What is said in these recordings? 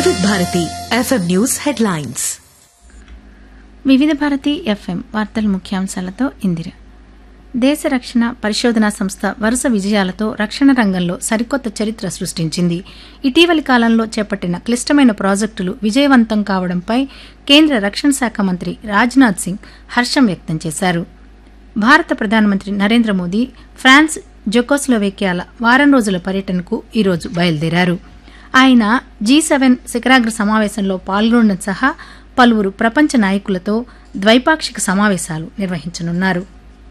వివిధ Bharati FM news headlines వివిధ Bharati FM వార్తల ముఖ్యాంశాలతో ఇందిర దేశ రక్షణ పరిశోధనా సంస్థ వరుస విజయాలతో రక్షణ రంగంలో సరికొత్త చరిత్ర సృష్టించింది ఇటీవలి కాలంలో చేపట్టిన క్లిష్టమైన ప్రాజెక్టులు విజయవంతం కావడంపై కేంద్ర రక్షణ శాఖ మంత్రి రాజ్నాథ్ సింగ్ హర్షం వ్యక్తం చేశారు భారత ప్రధానమంత్రి నరేంద్ర మోదీ ఫ్రాన్స్ జొకోస్లోవేకియాల వారం రోజుల పర్యటనకు ఈరోజు బయలుదేరారు ఆయన జీ సెవెన్ శిఖరాగ్ర సమావేశంలో పాల్గొనడం సహా పలువురు ప్రపంచ నాయకులతో ద్వైపాక్షిక సమావేశాలు నిర్వహించనున్నారు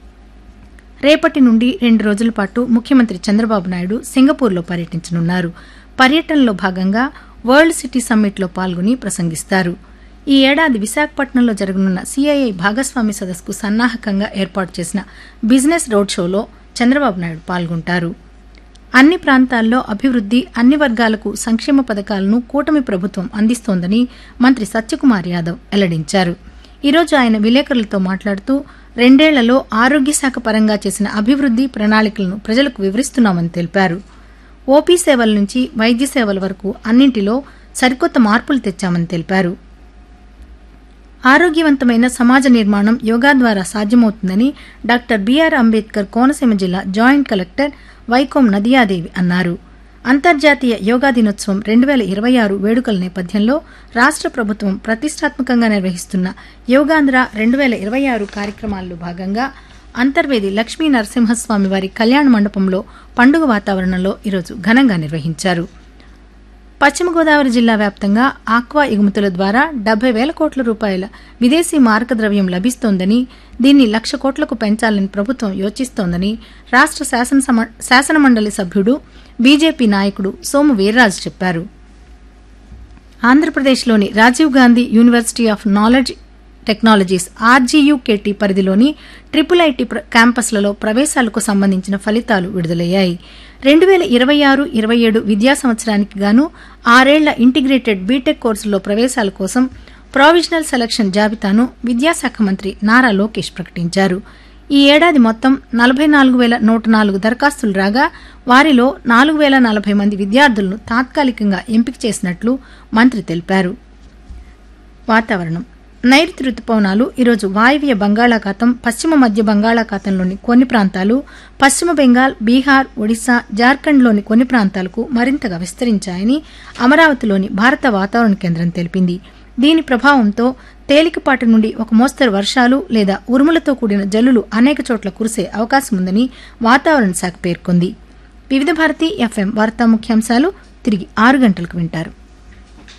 రేపటి నుండి రెండు రోజుల పాటు ముఖ్యమంత్రి చంద్రబాబు నాయుడు సింగపూర్లో పర్యటించనున్నారు పర్యటనలో భాగంగా వరల్డ్ సిటీ సమ్మిట్లో పాల్గొని ప్రసంగిస్తారు ఈ ఏడాది విశాఖపట్నంలో జరగనున్న సిఐఐ భాగస్వామి సదస్సుకు సన్నాహకంగా ఏర్పాటు చేసిన బిజినెస్ రోడ్ షోలో చంద్రబాబు నాయుడు పాల్గొంటారు అన్ని ప్రాంతాల్లో అభివృద్ది అన్ని వర్గాలకు సంక్షేమ పథకాలను కూటమి ప్రభుత్వం అందిస్తోందని మంత్రి సత్యకుమార్ యాదవ్ వెల్లడించారు ఈరోజు ఆయన విలేకరులతో మాట్లాడుతూ రెండేళ్లలో ఆరోగ్య శాఖ పరంగా చేసిన అభివృద్ది ప్రణాళికలను ప్రజలకు వివరిస్తున్నామని తెలిపారు ఓపీ సేవల నుంచి వైద్య సేవల వరకు అన్నింటిలో సరికొత్త మార్పులు తెచ్చామని తెలిపారు ఆరోగ్యవంతమైన సమాజ నిర్మాణం యోగా ద్వారా సాధ్యమవుతుందని డాక్టర్ బీఆర్ అంబేద్కర్ కోనసీమ జిల్లా జాయింట్ కలెక్టర్ వైకోం నదియాదేవి అన్నారు అంతర్జాతీయ యోగా దినోత్సవం రెండు వేల ఇరవై ఆరు వేడుకల నేపథ్యంలో రాష్ట్ర ప్రభుత్వం ప్రతిష్టాత్మకంగా నిర్వహిస్తున్న యోగాంధ్ర రెండు వేల ఇరవై ఆరు కార్యక్రమాల్లో భాగంగా అంతర్వేది లక్ష్మీ నరసింహస్వామి వారి కళ్యాణ మండపంలో పండుగ వాతావరణంలో ఈరోజు ఘనంగా నిర్వహించారు పశ్చిమ గోదావరి జిల్లా వ్యాప్తంగా ఆక్వా ఎగుమతుల ద్వారా డెబ్బై వేల కోట్ల రూపాయల విదేశీ మారకద్రవ్యం లభిస్తోందని దీన్ని లక్ష కోట్లకు పెంచాలని ప్రభుత్వం యోచిస్తోందని రాష్ట్ర శాసనసమ శాసనమండలి సభ్యుడు బీజేపీ నాయకుడు సోము వీర్రాజు చెప్పారు ఆంధ్రప్రదేశ్లోని Rajiv Gandhi university of knowledge technologies RGUKT పరిధిలోని ట్రిపుల్ ఐటీ ప్ర- క్యాంపస్లలో ప్రవేశాలకు సంబంధించిన ఫలితాలు విడుదలయ్యాయి రెండు వేల ఇరవై ఆరు ఇరవై ఏడు విద్యా సంవత్సరానికి గాను ఆరేళ్ల ఇంటిగ్రేటెడ్ బీటెక్ కోర్సులో ప్రవేశాల కోసం ప్రావిజనల్ సెలక్షన్ జాబితాను విద్యాశాఖ మంత్రి నారా లోకేష్ ప్రకటించారు ఈ ఏడాది మొత్తం నలభై నాలుగు వేల నూట నాలుగు దరఖాస్తులు రాగా వారిలో నాలుగు వేల నలభై మంది విద్యార్థులను తాత్కాలికంగా ఎంపిక చేసినట్లు మంత్రి తెలిపారు వాతావరణం నైరుతి రుతుపవనాలు ఈరోజు వాయువ్య బంగాళాఖాతం పశ్చిమ మధ్య బంగాళాఖాతంలోని కొన్ని ప్రాంతాలు పశ్చిమ బెంగాల్ బీహార్ ఒడిశా జార్ఖండ్లోని కొన్ని ప్రాంతాలకు మరింతగా విస్తరించాయని అమరావతిలోని భారత వాతావరణ కేంద్రం తెలిపింది దీని ప్రభావంతో తేలికపాటి నుండి ఒక మోస్తరు వర్షాలు లేదా ఉరుములతో కూడిన జల్లులు అనేక చోట్ల కురిసే అవకాశం ఉందని వాతావరణ శాఖ పేర్కొంది వివిధ భారతి ఎఫ్ఎం వార్తా ముఖ్యాంశాలు తిరిగి ఆరు గంటలకు వింటారు